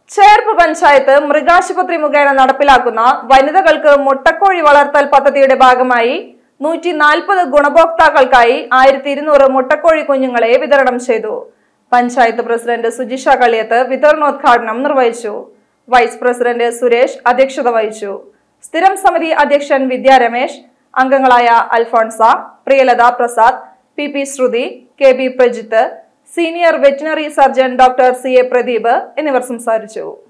ചേർപ്പ് പഞ്ചായത്ത് മൃഗാശുപത്രി മുഖേന നടപ്പിലാക്കുന്ന വനിതകൾക്ക് മുട്ടക്കോഴി വളർത്തൽ പദ്ധതിയുടെ ഭാഗമായി നൂറ്റി നാൽപ്പത് ഗുണഭോക്താക്കൾക്കായി ആയിരത്തി ഇരുന്നൂറ് മുട്ടക്കോഴി കുഞ്ഞുങ്ങളെ വിതരണം ചെയ്തു പഞ്ചായത്ത് പ്രസിഡന്റ് സുജിഷ കളിയത്ത് വിതരണോദ്ഘാടനം നിർവഹിച്ചു വൈസ് പ്രസിഡന്റ് സുരേഷ് അധ്യക്ഷത വഹിച്ചു സ്ഥിരം സമിതി അധ്യക്ഷൻ വിദ്യ രമേശ് അംഗങ്ങളായ Alphonsa Priyalatha Prasad P P Shruthi K B Prajith senior veterinary surgeon doctor C A Pradeep എന്നിവർ സംസാരിച്ചു